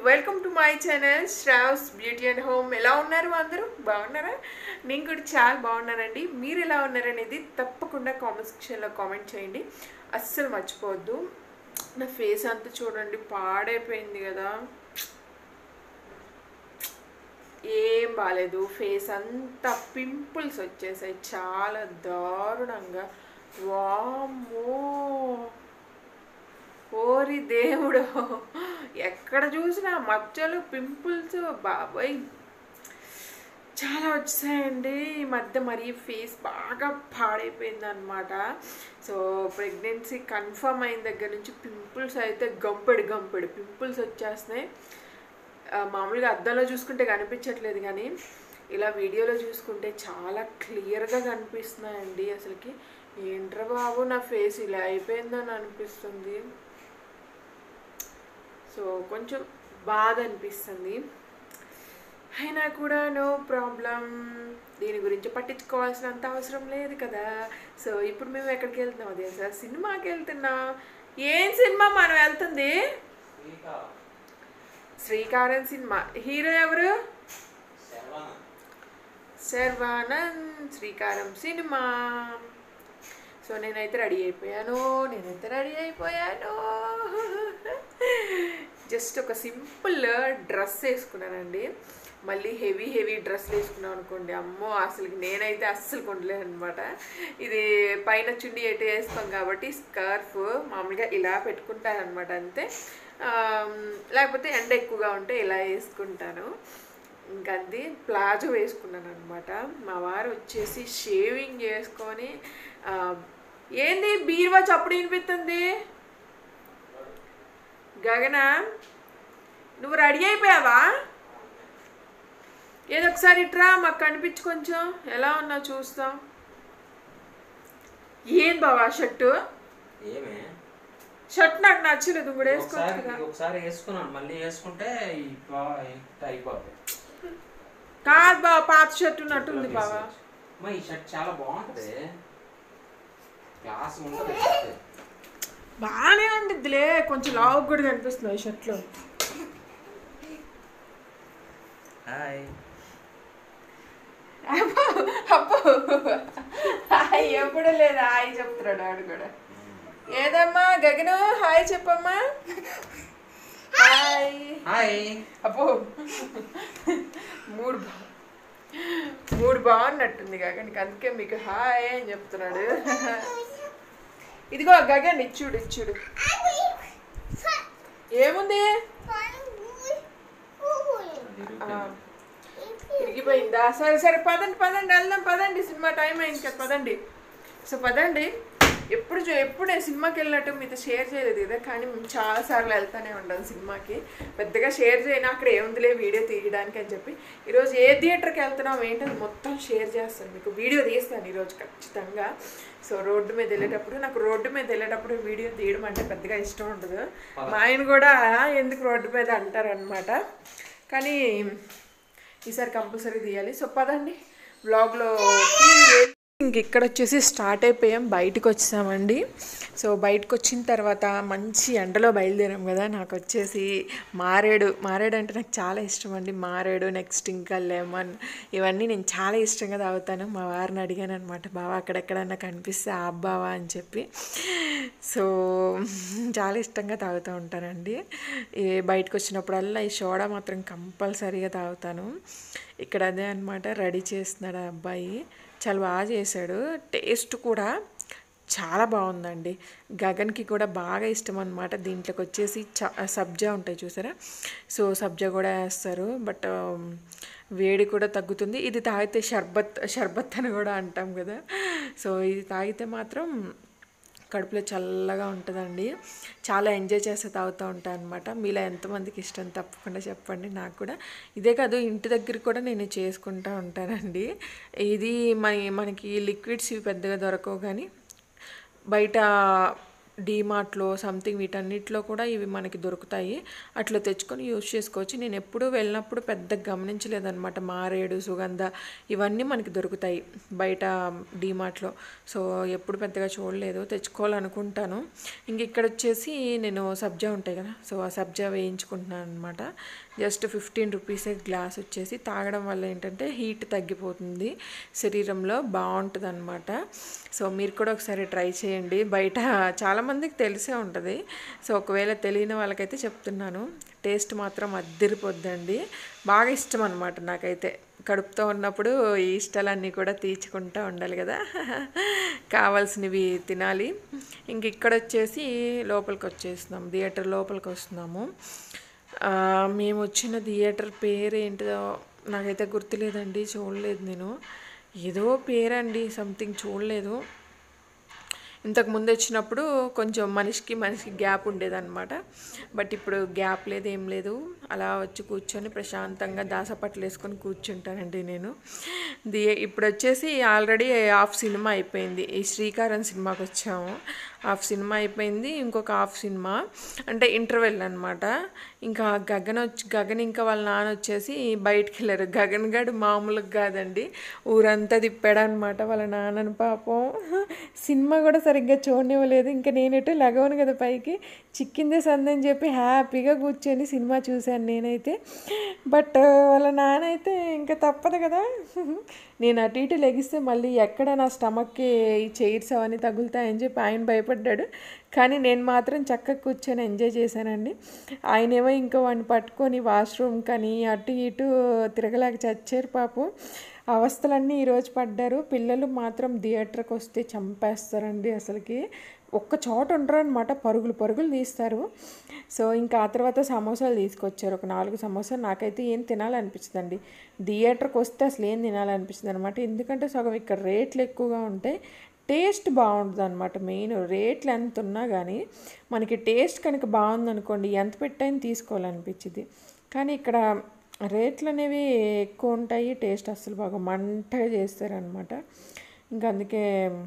Welcome to my channel Shravs beauty and home ఎలా ఉన్నారు అందరూ బాగున్నారా నేను కూడా చాలా బాగున్నానండి మీరు ఎలా ఉన్నారనేది తప్పకుండా కామెంట్ సెక్షన్లో కామెంట్ చేయండి అస్సలు మర్చిపోవద్దు నా ఫేస్ అంతా చూడండి పాడైపోయింది కదా ఏం బాగాలేదు ఫేస్ అంతా పింపుల్స్ వచ్చేసాయి చాలా దారుణంగా వామ్మో ఓరి దేవుడు ఎక్కడ చూసినా మచ్చలు పింపుల్స్ బాబాయ్ చాలా వచ్చాయండి ఈ మధ్య మరి ఫేస్ బాగా పాడైపోయింది అనమాట సో ప్రెగ్నెన్సీ కన్ఫర్మ్ అయిన దగ్గర నుంచి పింపుల్స్ అయితే గంపెడు గంపెడు పింపుల్స్ వచ్చేస్తున్నాయి ఆ, మామూలుగా అద్దంలో చూసుకుంటే కనిపించట్లేదు కానీ ఇలా వీడియోలో చూసుకుంటే చాలా క్లియర్గా కనిపిస్తున్నాయండి అసలుకి ఏంట్రా బాబు నా ఫేస్ ఇలా అయిపోయిందని అనిపిస్తుంది సో కొంచెం బాధ అనిపిస్తుంది అయినా కూడా నో ప్రాబ్లం దీని గురించి పట్టించుకోవాల్సినంత అవసరం లేదు కదా సో ఇప్పుడు మేము ఎక్కడికి వెళ్తున్నాం అదే సార్ సినిమాకి వెళ్తున్నాం ఏం సినిమా మనం వెళ్తుంది శ్రీకారం సినిమా హీరో ఎవరు శర్వానంద్ శ్రీకారం సినిమా సో నేనైతే రెడీ అయిపోయాను నేనైతే రెడీ అయిపోయాను జస్ట్ ఒక సింపుల్ డ్రెస్ వేసుకున్నానండి మళ్ళీ హెవీ హెవీ డ్రెస్లు వేసుకున్నాం అనుకోండి అమ్మో అసలు నేనైతే అస్సలు కొనలేను అనమాట ఇది పైన చున్నీ ఎటు వేస్తాం కాబట్టి స్కార్ఫ్ మామూలుగా ఇలా పెట్టుకుంటాను అనమాట అంతే ఆమ్, లేకపోతే ఎండ ఎక్కువగా ఉంటే ఇలా వేసుకుంటాను ఇంకా అది ప్లాజో వేసుకున్నాను అనమాట మా వారు వచ్చేసి షేవింగ్ చేసుకొని ఆ, ఏంది బీరువా చప్పుడు వినిపిస్తుంది గగన నువ్వు రెడీ అయిపోయావా ఏదో ఒకసారి ఇట్రా మాకు కనిపించు కొంచెం ఎలా ఉన్నావు చూస్తాం ఏం బావా షర్టు ఏమే షర్ట్ నాకు నచ్చలేదు నువ్వు కూడా వేసుకోవచ్చు ఒకసారి కదా ఒకసారి వేసుకున్నాను మళ్ళీ వేసుకుంటే ఈ బా- ఇట్ట అయిపోతుంది కాదు బావ పాత షర్ట్ ఉన్నట్టుంది బావా అమ్మా ఈ షర్ట్ చాలా బాగుంటది క్లాస్ ఉంటుంది షర్ట్. బాగానే ఉండిద్దిలే కొంచెం లావు కూడా కనిపిస్తుంది ఈ షర్ట్లో హాయ్ అబ్బో అబ్బో హాయ్ ఎప్పుడు లేదు హాయ్ చెప్తున్నాడు ఆడు కూడా ఏదమ్మా గగను హాయ్ చెప్పమ్మా హాయ్ హాయ్ అబ్బో మూడు బా మూడు బాగున్నట్టుంది గగన్కి అందుకే మీకు హాయ్ అని చెప్తున్నాడు ఇదిగో గగన్ ఇచ్చుడు ఇచ్చుడు ఏముంది ఆ, ఇరిగిపోయిందా సరే సరే పదండి పదండి వెళ్దాం పదండి సినిమా టైం అయింది కదా పదండి సో పదండి ఎప్పుడు చూ- ఎప్పుడు నేను సినిమాకి వెళ్ళినట్టు మీతో షేర్ చేయలేదు కదా కానీ మేము చాలాసార్లు వెళ్తానే ఉంటాం సినిమాకి పెద్దగా షేర్ చేయను అక్కడ ఏముందిలే వీడియో తీయడానికి అని చెప్పి ఈరోజు ఏ థియేటర్కి వెళ్తున్నాం ఏంటని మొత్తం షేర్ చేస్తాను మీకు వీడియో తీస్తాను ఈరోజు ఖచ్చితంగా సో రోడ్డు మీద వెళ్ళేటప్పుడు నాకు రోడ్డు మీద వెళ్ళేటప్పుడు వీడియో తీయడం అంటే పెద్దగా ఇష్టం ఉండదు మా ఆయన కూడా ఎందుకు రోడ్డు మీద అంటారనమాట కానీ ఈసారి కంపల్సరీ తీయాలి సో పదండి వ్లాగ్లో ఇంక ఇక్కడ వచ్చేసి స్టార్ట్ అయిపోయాం బయటకు వచ్చామండి సో బయటకు వచ్చిన తర్వాత మంచి ఎండలో బయలుదేరాం కదా నాకు వచ్చేసి మారేడు మారేడు అంటే నాకు చాలా ఇష్టం అండి మారేడు నెక్స్ట్ ఇంకా లెమన్ ఇవన్నీ నేను చాలా ఇష్టంగా తాగుతాను మా వారిని అడిగాను అనమాట బావ అక్కడెక్కడన్నా కనిపిస్తే ఆ బావా అని చెప్పి సో చాలా ఇష్టంగా తాగుతూ ఉంటానండి ఈ బయటకు వచ్చినప్పుడల్లా ఈ సోడా మాత్రం కంపల్సరీగా తాగుతాను ఇక్కడ అదే అనమాట రెడీ చేస్తున్నాడు ఆ అబ్బాయి చాలా బాగా చేశాడు టేస్ట్ కూడా చాలా బాగుందండి గగన్కి కూడా బాగా ఇష్టం అనమాట దీంట్లోకి వచ్చేసి చ సబ్జా ఉంటాయి చూసారా సో సబ్జా కూడా వేస్తారు బట్ వేడి కూడా తగ్గుతుంది ఇది తాగితే షర్బత్ షర్బత్ అని కూడా అంటాం కదా సో ఇది తాగితే మాత్రం కడుపులో చల్లగా ఉంటుందండి చాలా ఎంజాయ్ చేస్తే తాగుతూ ఉంటాను అనమాట మీలో ఎంతమందికి ఇష్టం తప్పకుండా చెప్పండి నాకు కూడా ఇదే కాదు ఇంటి దగ్గర కూడా నేను చేసుకుంటూ ఉంటానండి ఇది మన మనకి లిక్విడ్స్ ఇవి పెద్దగా దొరకవు కానీ బయట డీమార్ట్లో సంథింగ్ వీటన్నిటిలో కూడా ఇవి మనకి దొరుకుతాయి అట్లా తెచ్చుకొని యూజ్ చేసుకోవచ్చు నేను ఎప్పుడూ వెళ్ళినప్పుడు పెద్దగా గమనించలేదన్నమాట మారేడు సుగంధ ఇవన్నీ మనకి దొరుకుతాయి బయట డీమార్ట్లో సో ఎప్పుడు పెద్దగా చూడలేదు తెచ్చుకోవాలనుకుంటాను ఇంక ఇక్కడ వచ్చేసి నేను సబ్జా ఉంటాయి కదా సో ఆ సబ్జా వేయించుకుంటున్నాను అనమాట జస్ట్ ఫిఫ్టీన్ రూపీసే గ్లాస్ వచ్చేసి తాగడం వల్ల ఏంటంటే హీట్ తగ్గిపోతుంది శరీరంలో బాగుంటుంది అనమాట సో మీరు కూడా ఒకసారి ట్రై చేయండి బయట చాలామందికి తెలిసే ఉంటుంది సో ఒకవేళ తెలియని వాళ్ళకైతే చెప్తున్నాను టేస్ట్ మాత్రం అద్దరిపోద్దండి బాగా ఇష్టం అనమాట నాకైతే కడుపుతో ఉన్నప్పుడు ఈ ఇష్టాలన్నీ కూడా తీర్చుకుంటూ ఉండాలి కదా కావాల్సినవి తినాలి ఇంక ఇక్కడ వచ్చేసి లోపలికి వచ్చేస్తున్నాం థియేటర్ లోపలికి వస్తున్నాము ఆ, మేము వచ్చిన థియేటర్ పేరు ఏంటిదో నాకైతే గుర్తులేదండి చూడలేదు నేను ఏదో పేరండి సంథింగ్ చూడలేదు ఇంతకు ముందు వచ్చినప్పుడు కొంచెం మనిషికి మనిషికి గ్యాప్ ఉండేదన్నమాట బట్ ఇప్పుడు గ్యాప్ లేదు ఏం లేదు అలా వచ్చి కూర్చొని ప్రశాంతంగా దాసపట్లు వేసుకొని కూర్చుంటానండి నేను ది ఇప్పుడు వచ్చేసి ఆల్రెడీ హాఫ్ సినిమా అయిపోయింది ఈ శ్రీకారం సినిమాకి వచ్చాము హాఫ్ సినిమా అయిపోయింది ఇంకొక హాఫ్ సినిమా అంటే ఇంటర్వెల్ అనమాట ఇంకా గగన్ వచ్చి గగన్ ఇంకా వాళ్ళ నాన్న వచ్చేసి బయటికి వెళ్ళారు గగన్ గడు మామూలుగా కాదండి ఊరంతా తిప్పాడు అనమాట వాళ్ళ నాన్నని పాపం సినిమా కూడా సరిగ్గా చూడనివ్వలేదు ఇంకా నేనెటు లగవను కదా పైకి చిక్కిందే సందని చెప్పి హ్యాపీగా కూర్చొని సినిమా చూశాను నేనైతే బట్ వాళ్ళ నాన్న అయితే ఇంకా తప్పదు కదా నేను అటు ఇటు లెగిస్తే మళ్ళీ ఎక్కడ నా స్టమక్కి ఈ చైర్స్ అవన్నీ తగులుతాయని చెప్పి ఆయన భయపడ్డాడు కానీ నేను మాత్రం చక్కగా కూర్చొని ఎంజాయ్ చేశానండి ఆయనేమో ఇంకా వాడిని పట్టుకొని వాష్రూమ్ కానీ అటు ఇటు తిరగలేక చచ్చారు పాపం అవస్థలన్నీ ఈరోజు పడ్డారు పిల్లలు మాత్రం థియేటర్కి వస్తే చంపేస్తారండి అసలుకి ఒక్క చోట ఉండరు అనమాట పరుగులు పరుగులు తీస్తారు సో ఇంకా ఆ తర్వాత సమోసాలు తీసుకొచ్చారు ఒక నాలుగు సమోసాలు నాకైతే ఏం తినాలనిపించదండి థియేటర్కి వస్తే అసలు ఏం తినాలనిపించింది అనమాట ఎందుకంటే సగం ఇక్కడ రేట్లు ఎక్కువగా ఉంటాయి టేస్ట్ బాగుంటుంది అనమాట మెయిన్ రేట్లు ఎంత ఉన్నా కానీ మనకి టేస్ట్ కనుక బాగుందనుకోండి ఎంత పెట్టైనా తీసుకోవాలనిపించింది కానీ ఇక్కడ రేట్లు అనేవి ఎక్కువ ఉంటాయి టేస్ట్ అస్సలు బాగా మంటగా చేస్తారనమాట ఇంకా అందుకే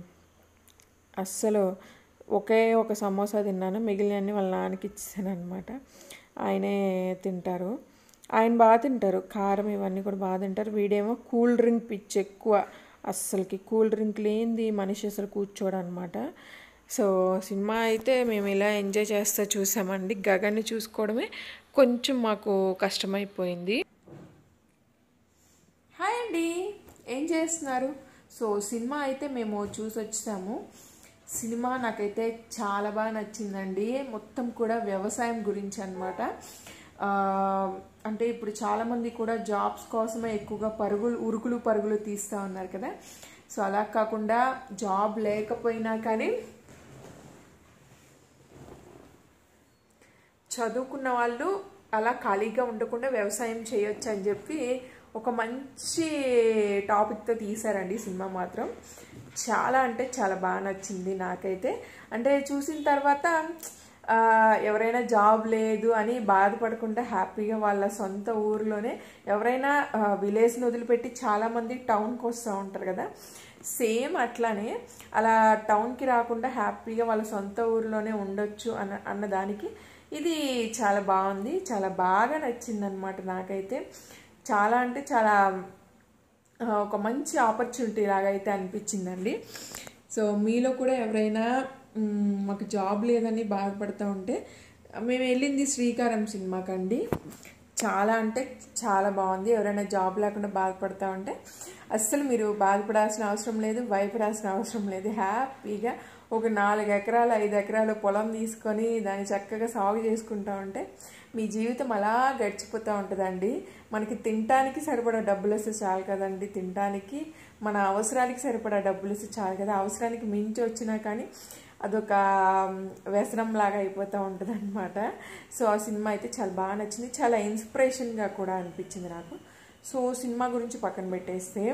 అస్సలు ఒకే ఒక సమోసా తిన్నాను మిగిలినన్ని వాళ్ళ నాన్నకి ఇచ్చేసాను అనమాట ఆయనే తింటారు ఆయన బాగా తింటారు కారం ఇవన్నీ కూడా బాగా తింటారు వీడేమో కూల్ డ్రింక్ పిచ్చి ఎక్కువ అస్సలకి కూల్ డ్రింక్ లేనిది మనిషి అసలు కూర్చోడు అనమాట సో సినిమా అయితే మేము ఇలా ఎంజాయ్ చేస్తూ చూసామండి గగన్ని చూసుకోవడమే కొంచెం మాకు కష్టమైపోయింది హాయ్ అండి ఏం చేస్తున్నారు సో సినిమా అయితే మేము చూసి వచ్చాము సినిమా నాకైతే చాలా బాగా నచ్చిందండి మొత్తం కూడా వ్యవసాయం గురించి అనమాట అంటే ఇప్పుడు చాలామంది కూడా జాబ్స్ కోసమే ఎక్కువగా పరుగులు ఉరుకులు పరుగులు తీస్తూ ఉన్నారు కదా సో అలా కాకుండా జాబ్ లేకపోయినా కానీ చదువుకున్న వాళ్ళు అలా ఖాళీగా ఉండకుండా వ్యవసాయం చేయొచ్చు అని చెప్పి ఒక మంచి టాపిక్తో తీశారండి సినిమా మాత్రం చాలా అంటే చాలా బాగా నచ్చింది నాకైతే అంటే చూసిన తర్వాత ఆ, ఎవరైనా జాబ్ లేదు అని బాధపడకుండా హ్యాపీగా వాళ్ళ సొంత ఊర్లోనే ఎవరైనా విలేజ్ని వదిలిపెట్టి చాలామంది టౌన్కి వస్తూ ఉంటారు కదా సేమ్ అట్లానే అలా టౌన్కి రాకుండా హ్యాపీగా వాళ్ళ సొంత ఊర్లోనే ఉండొచ్చు అన్న అన్నదానికి ఇది చాలా బాగుంది చాలా బాగా నచ్చింది అనమాట నాకైతే చాలా అంటే చాలా ఆ, ఒక మంచి ఆపర్చునిటీ లాగా అయితే అనిపించిందండి సో మీలో కూడా ఎవరైనా మ్, మాకు జాబ్ లేదని బాధపడుతూ ఉంటే మేము వెళ్ళింది శ్రీకారం సినిమాకండి చాలా అంటే చాలా బాగుంది ఎవరైనా జాబ్ లేకుండా బాధపడతా ఉంటే అస్సలు మీరు బాధపడాల్సిన అవసరం లేదు భయపడాల్సిన అవసరం లేదు హ్యాపీగా ఒక నాలుగు ఎకరాలు ఐదు ఎకరాలు పొలం తీసుకొని దాన్ని చక్కగా సాగు చేసుకుంటా ఉంటే మీ జీవితం అలా గడిచిపోతూ ఉంటుందండి మనకి తినటానికి సరిపడా డబ్బులు వస్తే చాలు కదండి తినటానికి మన అవసరానికి సరిపడా డబ్బులు వస్తే చాలు కదా అవసరానికి మించి వచ్చినా కానీ అదొక వ్యసనం లాగా అయిపోతూ ఉంటుంది అనమాట సో ఆ సినిమా అయితే చాలా బాగా నచ్చింది చాలా ఇన్స్పిరేషన్గా కూడా అనిపించింది నాకు సో సినిమా గురించి పక్కన పెట్టేస్తే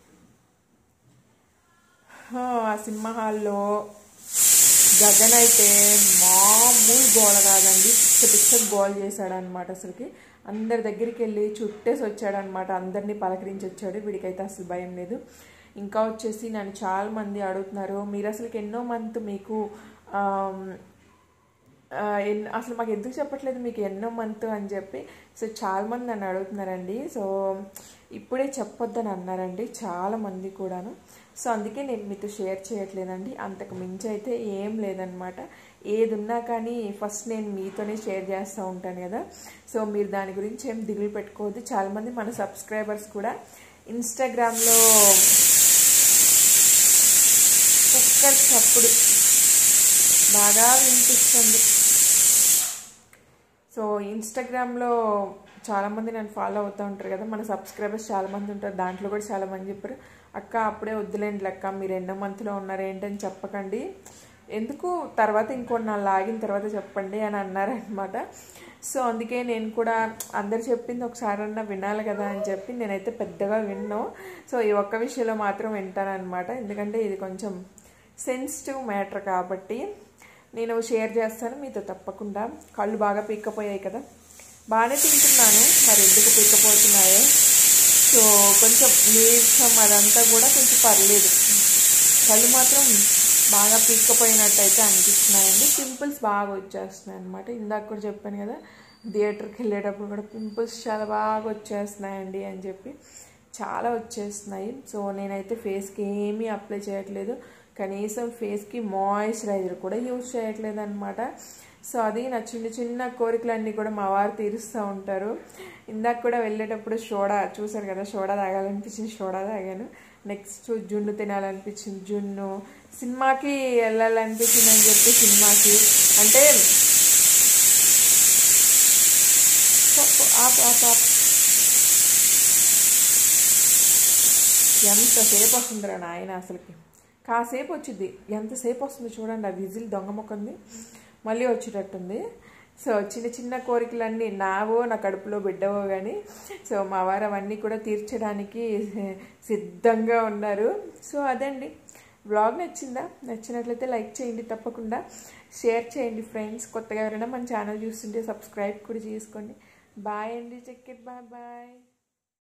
ఆ, ఆ సినిమా హాల్లో గగన్ అయితే మామూలు గోల కాదండి పిచ్చ పిచ్చ గోల్ చేశాడనమాట అసలుకి అందరి దగ్గరికి వెళ్ళి చుట్టేసి వచ్చాడనమాట అందరినీ పలకరించి వచ్చాడు వీడికైతే అసలు భయం లేదు ఇంకా వచ్చేసి నన్ను చాలా మంది అడుగుతున్నారు మీరు అసలుకి ఎన్నో మంత్ మీకు ఆమ్, ఆ, ఎన్ అసలు మాకు ఎందుకు చెప్పట్లేదు మీకు ఎన్నో మంత్ అని చెప్పి సో చాలామంది నన్ను అడుగుతున్నారండి సో ఇప్పుడే చెప్పొద్దని అన్నారండి చాలా మంది కూడాను సో అందుకే నేను మీతో షేర్ చేయట్లేదండి అంతకు మించి అయితే ఏం లేదనమాట ఏది ఉన్నా కానీ ఫస్ట్ నేను మీతోనే షేర్ చేస్తూ ఉంటాను కదా సో మీరు దాని గురించి ఏం దిగులు పెట్టుకోవద్దు చాలామంది మన సబ్స్క్రైబర్స్ కూడా ఇన్స్టాగ్రామ్లో కుక్కర్ చప్పుడు బాగా వినిపిస్తుంది సో ఇన్స్టాగ్రామ్లో చాలామంది నన్ను ఫాలో అవుతూ ఉంటారు కదా మన సబ్స్క్రైబర్స్ చాలామంది ఉంటారు దాంట్లో కూడా చాలామంది చెప్పారు అక్క అప్పుడే వద్దులేండి లెక్క మీరు ఎన్నో మంత్లో ఉన్నారు ఏంటని చెప్పకండి ఎందుకు తర్వాత ఇంకొన్ని నాలుగు ఆగిన తర్వాత చెప్పండి అని అన్నారనమాట సో అందుకే నేను కూడా అందరు చెప్పింది ఒకసారన్నా వినాలి కదా అని చెప్పి నేనైతే పెద్దగా విన్నాను సో ఈ ఒక్క విషయంలో మాత్రం వింటాను అనమాట ఎందుకంటే ఇది కొంచెం సెన్సిటివ్ మ్యాటర్ కాబట్టి నేను షేర్ చేస్తాను మీతో తప్పకుండా కళ్ళు బాగా పీక్కపోయాయి కదా బాగానే తింటున్నాను మరి ఎందుకు పీక్కపోతున్నాయో సో కొంచెం నీరసం అదంతా కూడా కొంచెం పర్లేదు కళ్ళు మాత్రం బాగా పీక్కపోయినట్టు అయితే అనిపిస్తున్నాయండి పింపుల్స్ బాగా వచ్చేస్తున్నాయి అనమాట ఇందాక కూడా చెప్పాను కదా థియేటర్కి వెళ్ళేటప్పుడు కూడా పింపుల్స్ చాలా బాగా వచ్చేస్తున్నాయండి అని చెప్పి చాలా వచ్చేస్తున్నాయి సో నేనైతే ఫేస్కి ఏమీ అప్లై చేయట్లేదు కనీసం ఫేస్కి మాయిశ్చరైజర్ కూడా యూజ్ చేయట్లేదు అనమాట సో అది నా చిన్న చిన్న కోరికలన్నీ కూడా మా వారు తీరుస్తూ ఉంటారు ఇందాక కూడా వెళ్ళేటప్పుడు సోడా చూసారు కదా సోడా తాగాలనిపించింది సోడా తాగాను నెక్స్ట్ జున్ను తినాలనిపించింది జున్ను సినిమాకి వెళ్ళాలనిపించింది అని చెప్పి సినిమాకి అంటే ఆప్ ఆప్ ఆప్ ఎంతసేపు వస్తుందిరా నాయన అసలుకి కాసేపు వచ్చింది ఎంతసేపు వస్తుంది చూడండి ఆ విజిల్ దొంగ మొక్కంది మళ్ళీ వచ్చేటట్టుంది సో చిన్న చిన్న కోరికలన్నీ నావో నా కడుపులో బిడ్డవో కానీ సో మా వారు అవన్నీ కూడా తీర్చడానికి సిద్ధంగా ఉన్నారు సో అదండి బ్లాగ్ నచ్చిందా నచ్చినట్లయితే లైక్ చేయండి తప్పకుండా షేర్ చేయండి ఫ్రెండ్స్ కొత్తగా ఎవరైనా మన ఛానల్ చూస్తుంటే సబ్స్క్రైబ్ కూడా చేసుకోండి బాయ్ అండి చెక్కెట్ బాయ్ బాయ్